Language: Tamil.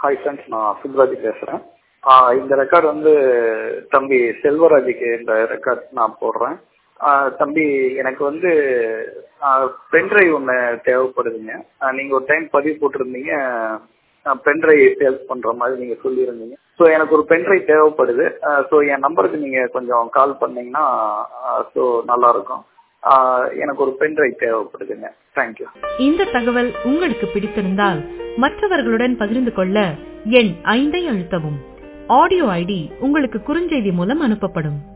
ஹாய் ஃப்ரெண்ட்ஸ் நான் சுப்ராஜ் பேசுகிறேன் இந்த ரெக்கார்டு வந்து தம்பி செல்வராஜுக்கு இந்த ரெக்கார்ட் நான் போடுறேன் தம்பி எனக்கு வந்து பென்ட்ரைவ் ஒன்று தேவைப்படுதுங்க நீங்கள் ஒரு டைம் பதிவு போட்டிருந்தீங்க பென்ட்ரைவ் சேல்ஸ் பண்ணுற மாதிரி நீங்கள் சொல்லியிருந்தீங்க ஸோ எனக்கு ஒரு பென்ட்ரைவ் தேவைப்படுது ஸோ என் நம்பருக்கு நீங்கள் கொஞ்சம் கால் பண்ணீங்கன்னா ஸோ நல்லாயிருக்கும் எனக்கு ஒரு பென்ட்ரைவ் தேவைப்படுதுங்க தேங்க்யூ இந்த தகவல் உங்களுக்கு பிடித்திருந்தால் மற்றவர்களுடன் பகிர்ந்து கொள்ள எண் ஐந்தை அழுத்தவும் ஆடியோ ஐடி உங்களுக்கு குறுஞ்செய்தி மூலம் அனுப்பப்படும்